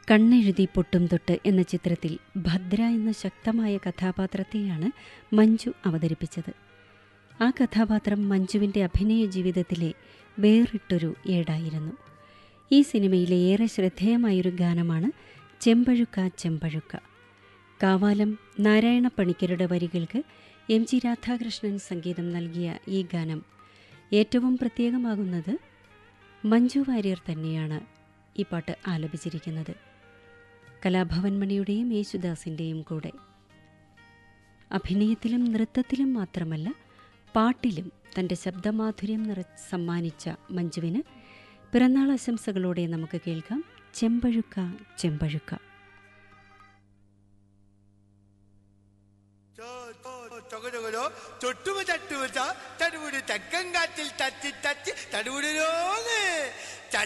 കണ്ണെഴുതി പൊട്ടും തൊട്ട് എന്ന ചിത്രത്തിൽ ഭദ്ര എന്ന ശക്തമായ കഥാപാത്രത്തെയാണ് മഞ്ജു അവതരിപ്പിച്ചത് ആ കഥാപാത്രം മഞ്ജുവിൻ്റെ അഭിനയ ജീവിതത്തിലെ വേറിട്ടൊരു ഏടായിരുന്നു ഈ സിനിമയിലെ ഏറെ ശ്രദ്ധേയമായൊരു ഗാനമാണ് ചെമ്പഴുക്ക ചെമ്പഴുക്ക കാവാലം നാരായണ പണിക്കരുടെ വരികൾക്ക് എം ജി രാധാകൃഷ്ണൻ സംഗീതം നൽകിയ ഈ ഗാനം ഏറ്റവും പ്രത്യേകമാകുന്നത് മഞ്ജു വാര്യർ തന്നെയാണ് ഈ പാട്ട് ആലപിച്ചിരിക്കുന്നത് കലാഭവൻ മണിയുടെയും യേശുദാസിൻ്റെയും കൂടെ അഭിനയത്തിലും നൃത്തത്തിലും മാത്രമല്ല പാട്ടിലും തൻ്റെ ശബ്ദമാധുര്യം നിറ സമ്മാനിച്ച മഞ്ജുവിന് പിറന്നാൾ ആശംസകളോടെ നമുക്ക് കേൾക്കാം ചെമ്പഴുക്ക ചെമ്പഴുക്ക ചൊകചൊകലോ ചൊട്ടുമ ചട്ടുമച്ച തടുപുടി തെക്കൻ കാറ്റിൽ തച്ചി തച്ചി തടുപുടിരോന്ന്